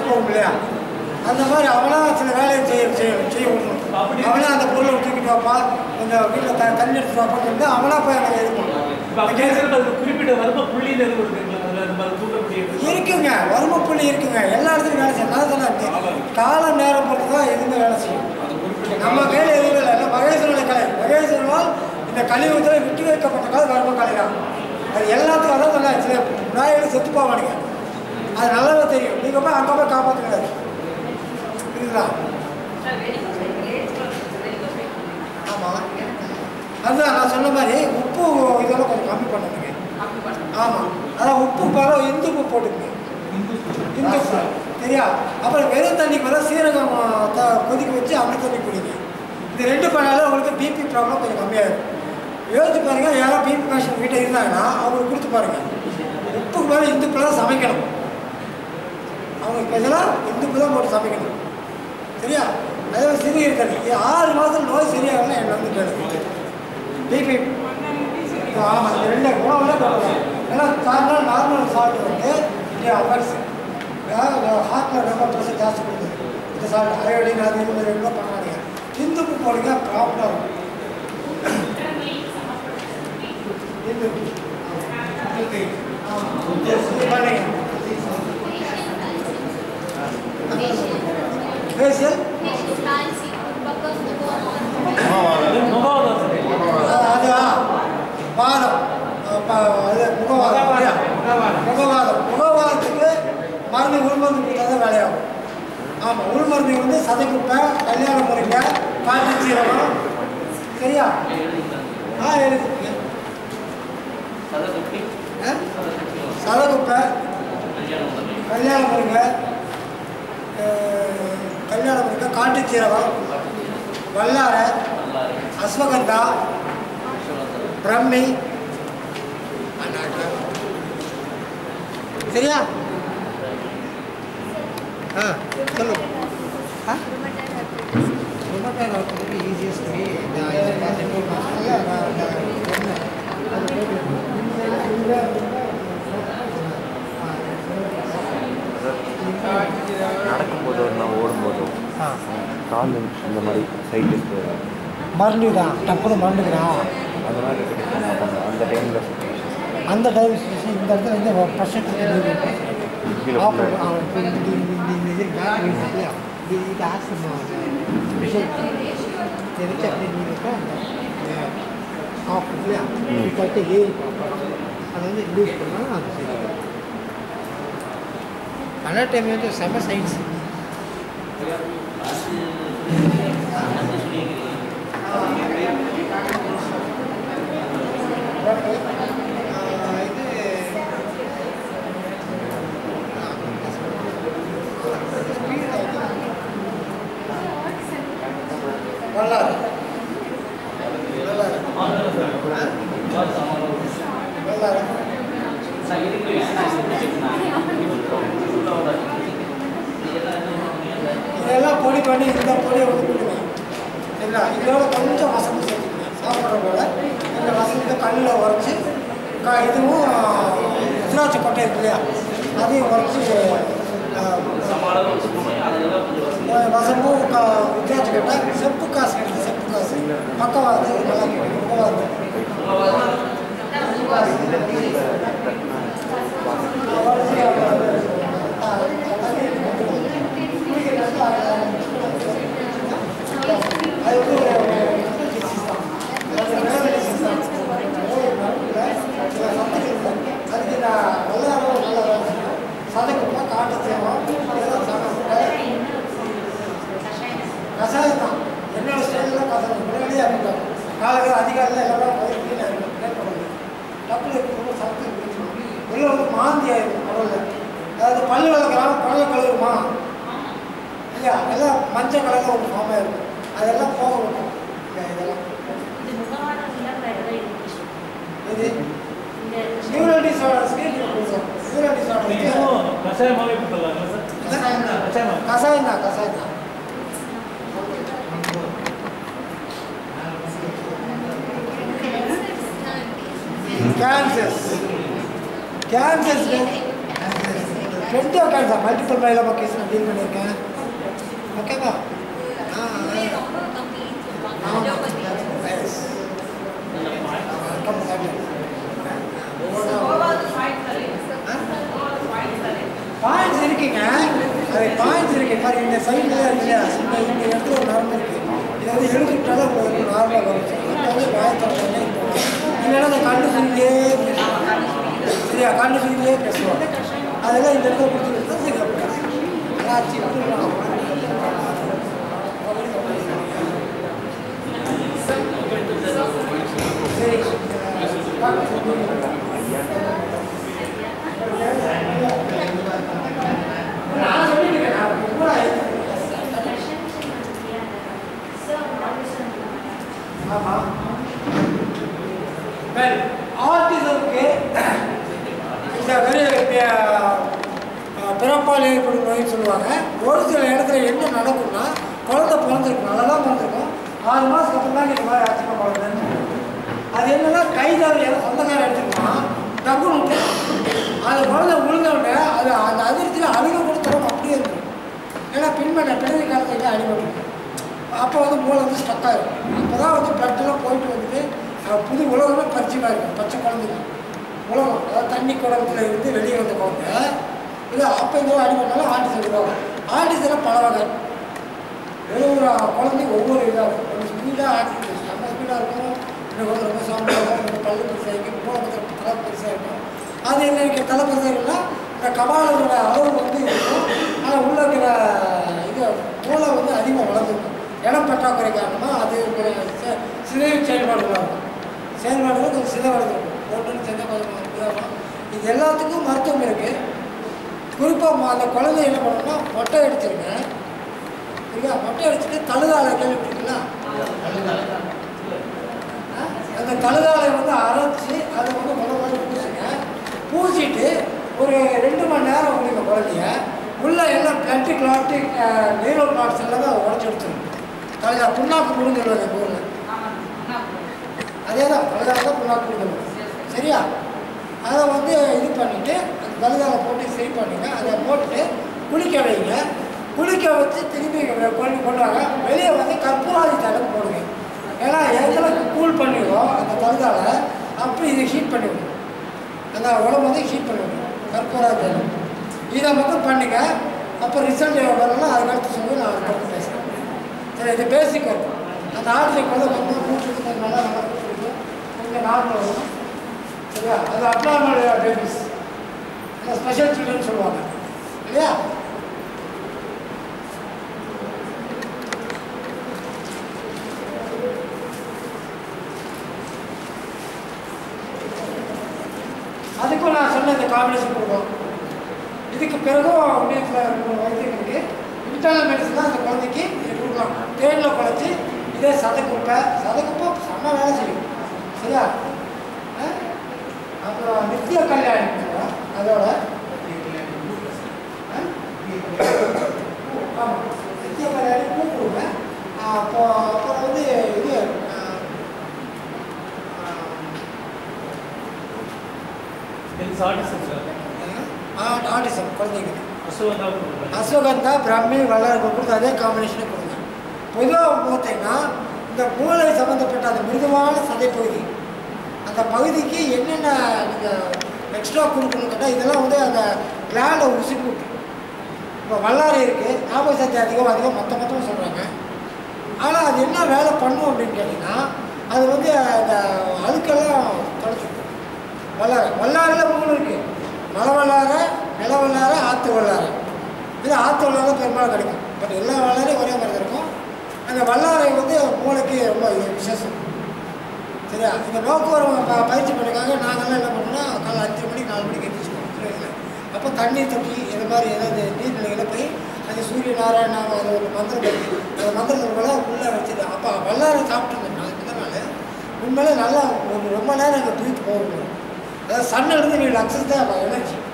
போகும் இல்லையா அந்த மாதிரி அவனா சில வேலையை செய்ய செய்ய செய்ய விடணும் அவனா அந்த பொருளை தூக்கிட்டு வாப்பா இந்த வீட்டில் த தண்ணி எடுத்து வாப்பான்னு சொல்லி அவனா போய் அங்கே இது இப்போ பண்ணணும் அப்படி இருக்கிறப்ப அதுக்கு குறிப்பிட்ட வரும புள்ளின்னு எதுவும் இருக்குங்களா அதில் நம்ம அதை தூண்டக்கூடிய இருக்குங்க வறுமை புள்ளி இருக்குங்க எல்லா இடத்துலையும் வேலை செய்யும் நான் சொன்னேன் காலம் நேரம் பொறுத்து தான் எதுவுமே வேலை செய்யும் நம்ம கையில் எதுவுமே இல்லை இல்லை மகேஸ்வரனுடைய கலை மகேஸ்வரனால் இந்த கலியுகத்தில் விட்டு வைக்கப்பட்ட காலம் வறுமை கலை தான் அது எல்லாத்துக்கும் அதான் சொன்னேன் சில நாய்கள் செத்து போவானுங்க அது நல்லாவே தெரியும் நீங்கள் போய் அங்கே போய் காப்பாற்ற கிடையாது புரியுதுங்களா ஆமாம் அதுதான் நான் சொன்ன மாதிரி உப்பு இதெல்லாம் கொஞ்சம் கம்மி பண்ணுங்க ஆமாம் அதான் உப்பு பரம் இந்து உப்பு போட்டுக்கங்க இந்து உப்பு சரியா அப்புறம் வெறும் தண்ணிக்கு பதிலாக சீரகம் ஆ, த- கொதிக்க வச்சு அந்த தண்ணி குடிங்க இது ரெண்டு பண்ணாலும் உங்களுக்கு பிபி ப்ராப்ளம் கொஞ்சம் கம்மியாகும் யோசிச்சு பாருங்க யாராவது பிபி பேஷண்ட் வீட்டில் இருந்தாங்கன்னா அவங்களுக்கு கொடுத்து பாருங்க உப்புக்கு மேலே இந்துப்பு தான் சமைக்கணும் அவங்களுக்கு ஸ்பெஷலாக இந்துப்பு தான் போட்டு சமைக்கணும் சரியா அதே மாதிரி சிறுநீர் தண்ணி இது ஆறு மாதம் நோய் சரியாகலாம் என்ன வந்து கேளுங்க பிபி ஆமாம் இந்த ரெண்டு உணவுல கொடுக்கலாம் ஏன்னா சாப்பிட்டா நார்மல் சால்ட் வந்து இது அஃபெக்ட்ஸ் ஹார்ட்டில் ரொம்ப ப்ரெஷர் ஜாஸ்தி கொடுக்குது இந்த சால்ட் அயோடின் அது இது மாதிரி எல்லாம் பண்ணாதீங்க இந்துப்பு போடுங்க ப்ராப்பராக இருக்கும் இந்துப்பு ஆமாம் இது பண்ணுங்க ஃபேஷியல் அது முகவாதம் சார் அதுவா வாதம் அஹ் ப- இது முகவாதம் இல்லையா? முகவாதம் முகவாதத்துக்கு மருந்து உள்மருந்து கொடுத்தா தான் வேலையாகும் ஆமாம் உள்மருந்து வந்து சதைக்குப்பை கல்யாண முறைங்க காட்டு சீரகம் சரியா ஆ எழுதுங்க ஆ? சதைக்குப்பை கல்யாண முருங்க அஹ், கல்யாண முருங்க காட்டு சீரகம் வல்லாரை அஸ்வகந்தா பிரம்மி சரியா ஆ சொல்லு ஆ ரொமட்டல் ஆர்த்தோக்கு ஈஸியஸ்ட் வே இந்த இதை பார்த்துட்டு இல்ல, நான் அந்த ஒண்ணு, அது போட்டு இந்த இந்த நடக்கும்போதோ நான் ஓடும்போதோ ஆ கால் இந்த மாதிரி சைட்டுக்கு மறந்துதான் டப்புன்னு மறந்துக்கிறான் அதனால் அந்த டைமில் அந்த டைம் இந்த இடத்துல வந்து பர்சன்ட் கீழே ஆஃப் full ஆ அவன் இப்போ இந்த இந்த இந்த இந்த இது பேக் வீடு இல்லையா இது இது ஆசிரமா ஸ்பெஷல் தெரிஞ்சு அப்படியே நீங்கள் இருக்கா அந்த ஆஃப் இல்லையா இது கட்டு ஏறி பார்ப்போம் அதை வந்து யூஸ் பண்ணால் அது சரி நல்ல டைம் வந்து செம சயின்ஸ் வல்லாறு வல்லாறு வல்லாறு இதெல்லாம் பொடி பண்ணி இந்த பொடியை வந்து கொடுங்க சரிங்களா இதோட கொஞ்சம் வசதி சேர்த்துக்கணும் சாப்பிட்ற போல இந்த வசதி கல்லில் உரைச்சி கா இதுவும் திராட்சை கொட்டை இருக்கு இல்லையா அதையும் உரைச்சி வசமும் கா திராட்சை கொட்டை செப்பு காசு கிடைக்கும் செப்பு காசு பக்கவாது நல்லா கிடைக்கும் பக்கவாது அது வந்து அதுக்கு நான் நல்லா நல்லா சதைக்குப்பா காட்டு தேவை இதெல்லாம் சமைப்பேன் கஷாயம் தான் என்னோட ஸ்டைலில் கஷாயம் முன்னாடியே அப்படிதான் காலையில் அதிகாலையில் எல்லாம் போய் க்ளீன் ஆகிடும் க்ளீன் பண்ணுறது டப்பில் இருக்கிறவங்க சாப்பிட்டு குடிக்கணும் உள்ள வந்து மாந்தி ஆயிடும் கடவுளில் அதாவது பல்லு வளர்க்குறான் கடலை கழுவுமா இல்லையா எல்லாம் மஞ்சள் கலரில் ஒரு ஃபார்ம் ஆயிருக்கும் அதெல்லாம் போக விடும் இந்த இதெல்லாம் இது நியூரல் டிசார்டர்ஸ்க்கு நீங்கள் கொடுக்கலாம் நியூரல் டிசார்டர்ஸ்க்கு இதுவும் கஷாயமாகவே கொடுத்துடலாங்களா சார் கஷாயமாக கசாயம் தான் கசாயம் தான் cancers cancers plenty of kinds of multiple myeloma case நான் டீல் பண்ணியிருக்கேன் ஓகேவா ஆ பாயிண்ட்ஸ் இருக்குங்க அது பாயிண்ட்ஸ் இருக்கு பாரு இந்த சைடில் இருக்கு இல்லையா இந்த இந்த இடத்துல ஒரு நரம்பு இருக்கு இதை வந்து எழுதிட்டாலும் உங்களுக்கு நார்மலாக வரும் அது வந்து பயத்தோடனே இல்லைன்னா அந்த கண்ணு சுருங்கியே பேசுவாங்க சரியா கண்ணு சுருங்கியே பேசுவாங்க அதெல்லாம் இந்த இடத்துல கொடுத்துருந்தா சரி சரி நான் சொல்லிட்டேன் நான் ரொம்ப ஆமாம் வெல் ஆர்டிசம்க்கு இந்த வெறி பிறப்பால் ஏற்படும் நோய்னு சொல்லுவாங்க ஒரு சில இடத்துல என்ன நடக்கும்னா குழந்தை பிறந்திருக்கும் நல்லா தான் பிறந்திருக்கும் ஆறு மாதத்துக்கு அப்புறம் தான் இந்த மாதிரி ஆச்சுமா குழந்தைன்னு அது என்னன்னா கை தவறி யாரும் சொந்தக்காரன் எடுத்துக்கோமா டக்குன்னு விட்டு அது குழந்தை விழுந்தவுடனே அது அந்த அதிர்ச்சியில் அழுக கூட தரும் அப்படியே இருக்கும் ஏன்னா பின்பற்ற பிறகு காலத்தில் அடிபட்டு அப்போ வந்து மூளை வந்து ஸ்டக் ஆகிடும் அப்போ தான் வந்து பிளட்டெல்லாம் போயிட்டு வந்துட்டு அஹ், புது உலகமே பரிச்சயமாக இருக்கும் பச்சை குழந்தைங்க உலகம் அதாவது தண்ணி குழம்புல இருந்து வெளியே வந்த குழந்தை இல்லை அப்போ இந்த அடிபட்டாலும் ஆட்டிசம் விடுவாங்க ஆட்டிசம் பல வகை ஒரு ஒரு குழந்தை ஒவ்வொரு இதாக இருக்கும் கொஞ்சம் ஸ்பீடாக ஆட்டிட்டு நம்ம ஸ்பீடாக இருக்கும் இன்னும் கொஞ்சம் ரொம்ப சாம்பிளாக இருக்கும் இன்னும் பல்லு பெருசாக இருக்கும் மூளை கொஞ்சம் தலை பெருசாக இருக்கும் அது என்ன இருக்கு தலை பெருசாக இருக்குன்னா இந்த கபாலோட அளவு வந்து இருக்கும் ஆனால் உள்ள இருக்கிற இது மூளை வந்து அதிகமாக வளர்ந்துருக்கும் இடம் பற்றாக்குறை காரணமாக அது ஒரு சி- சிதைவு செயல்பாடுகளாக இருக்கும் செயல்பாடுகள் கொஞ்சம் சிதைவடைஞ்சிருக்கும் ஒன்றுன்னு சேர்ந்தால் கொஞ்சம் இதாகும் இது எல்லாத்துக்கும் மருத்துவம் இருக்குது குறிப்பாக அந்த குழந்தை என்ன பண்ணணும்னா மொட்டை அடிச்சிருங்க சரியா மொட்டை அடிச்சுட்டு தழுதாலை கேள்விப்பட்டீங்களா ஆ? அந்த தழுதாலை வந்து அரைச்சி அதை வந்து முதல் மாதிரி பூசுங்க பூசிட்டு ஒரு ரெண்டு மணி நேரம் உங்களுக்கு குழந்தைய உள்ள எல்லாம் பிளட்டு கிளாட்டு நீரோ கிளாட்ஸ் எல்லாமே அதை உடச்சி எடுத்துருங்க தழுதா புண்ணாக்கு புடுங்கிடுவாங்க எங்கள் ஊரில் அதே தான் தழுதாலை தான் புண்ணாக்கு புடுங்கிடுவாங்க சரியா அதை வந்து இது பண்ணிவிட்டு அந்த தழுதாலை போட்டு சரி பண்ணுங்க அதை போட்டு குளிக்க வைங்க குளிக்க வச்சு திரும்பி கொண்டு கொண்டு வாங்க வெளியே வந்து கற்பூராதி தடம் போடுங்க ஏன்னா எங்களுக்கு கூல் பண்ணிடுவோம் அந்த தழுதாலை அப்படி இதை ஹீட் பண்ணிவிடும் அந்த உடம்பு வந்து ஹீட் பண்ணிவிடும் கற்பூராதி தடம் இதை மட்டும் பண்ணுங்க அப்போ ரிசல்ட் வரலாம் அதுக்கடுத்து சொல்லி நான் அதுக்கடுத்து பேசுகிறேன் சரி இது பேசிக் வரும் அந்த ஆட்சிக்கு வந்து கொஞ்சம் மூச்சு கொஞ்சம் நல்லா நல்லா கொடுத்துருக்கு கொஞ்சம் நார்மல் வரும் சரியா அது அப்னார்மல் பேபிஸ் ஸ்பெஷல் சில்ட்ரன் சொல்லுவாங்க இல்லையா அதுக்கும் நான் சொன்ன இந்த காம்பினேஷன் கொடுப்போம் இதுக்கு பிறகும் வீட்டில் இருக்கிற வைத்தியங்களுக்கு இன்டர்னல் மெடிசன் தான் அந்த குழந்தைக்கு இது கொடுக்கலாம் தேனில் குழச்சி இதே சதக்குப்பை சதக்குப்பை செம்ம வேலை செய்யும் சரியா ஆ? அப்புறம் நித்திய கல்யாணம் சொல்றோம். அதோட ஆ? ஆமாம் நித்திய கல்யாணம் பூ கொடுங்க அப்போ அப்புறம் வந்து இது ஆ, எனக்கு ஆர்டிசம் சார் ஆ, ஆட்டிசம் குழந்தைங்க அசுவந்தா கொடுக்குறேன் அஸ்வகந்தா பிராமி வளர்ப்பு கொடுத்து அதே காம்பினேஷனை கொடுங்க பொதுவாக பார்த்தீங்கன்னா இந்த மூளை சம்மந்தப்பட்ட அந்த மிருதுவான சதைப்பகுதி அந்த பகுதிக்கு என்னென்ன நீங்கள் எக்ஸ்ட்ரா கொடுக்கணும்னு கேட்டால் இதெல்லாம் வந்து அந்த கிளாண்டை உசுப்பி விட்டுரும் இப்போ வல்லாரை இருக்குது ஞாபக சக்தி அதிகம் அதிகம் மொத்த மொத்தமாக சொல்கிறாங்க ஆனால் அது என்ன வேலை பண்ணும் அப்படின்னு கேட்டிங்கன்னா அது வந்து அந்த அழுக்கெல்லாம் தொடச்சிடும் வல்லாரை வல்லாரில் மூணு இருக்குது மலை வல்லாரை நில வல்லாரை ஆற்று வல்லாரை இது ஆற்று வல்லாரை பெரும்பாலும் கிடைக்கும் பட் எல்லா வல்லாரையும் ஒரே மாதிரி தான் இருக்கும் அந்த வல்லாரை வந்து மூளைக்கு ரொம்ப இது விசேஷம் சரியா இந்த நோக்குவரம் ப பயிற்சி பண்ணிக்காக நாங்கள்லாம் என்ன பண்ணோம்னா காலை அஞ்சு மணிக்கு நாலு மணிக்கு எந்திரிச்சுக்கோம் சரிங்களா அப்போ தண்ணீர் தொட்டி இது மாதிரி ஏதாவது நீர்நிலைகளை போய் அது சூரிய நாராயண அது ஒரு மந்திரம் இருக்கு அந்த மந்திரங்களை உள்ளே வச்சுட்டு அப்போ வல்லாரை சாப்பிட்டுருந்தோம்னா அதுக்கு நாள் உண்மையிலே நல்லா ஒரு ரொம்ப நேரம் அங்கே பிரீத் போகணும் அதாவது சன்னிலிருந்து நீ அக்சஸ் தான் எனர்ஜி